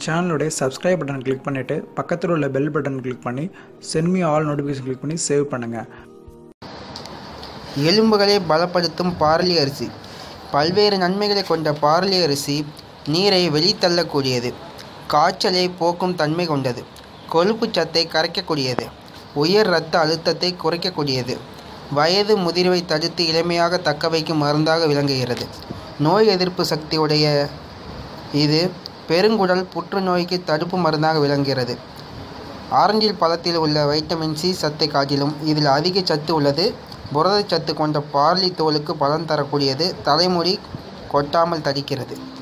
சேனலுடைய subscribe button click பண்ணிவிட்டு பக்கத்தில் உள்ள பெல் பட்டன் கிளிக் பண்ணி சென்மி ஆல் நோட்டிஃபிகேஷன் கிளிக் பண்ணி சேவ் பண்ணுங்கள் எலும்புகளை பலப்படுத்தும் பார்லி அரிசி பல்வேறு நன்மைகளை கொண்ட பார்லி அரிசி நீரை வெளித்தள்ளக்கூடியது காய்ச்சலை போக்கும் தன்மை கொண்டது கொழுப்புச் சத்தை கரைக்கக்கூடியது உயர் இரத்த அழுத்தத்தை குறைக்கக்கூடியது வயது முதிர்வை தடுத்து இளமையாக தக்க வைக்கும் மருந்தாக விளங்குகிறது நோய் எதிர்ப்பு சக்தி உடைய இது பெருங்குடல் புற்றுநோய்க்கு தடுப்பு மருந்தாக விளங்குகிறது ஆரஞ்சில் பழத்தில் உள்ள வைட்டமின் சி சத்தை காட்டிலும் இதில் அதிக சத்து உள்ளது புரதச்சத்து கொண்ட பார்லி தோலுக்கு பலன் தரக்கூடியது தலைமுடி கொட்டாமல் தடுக்கிறது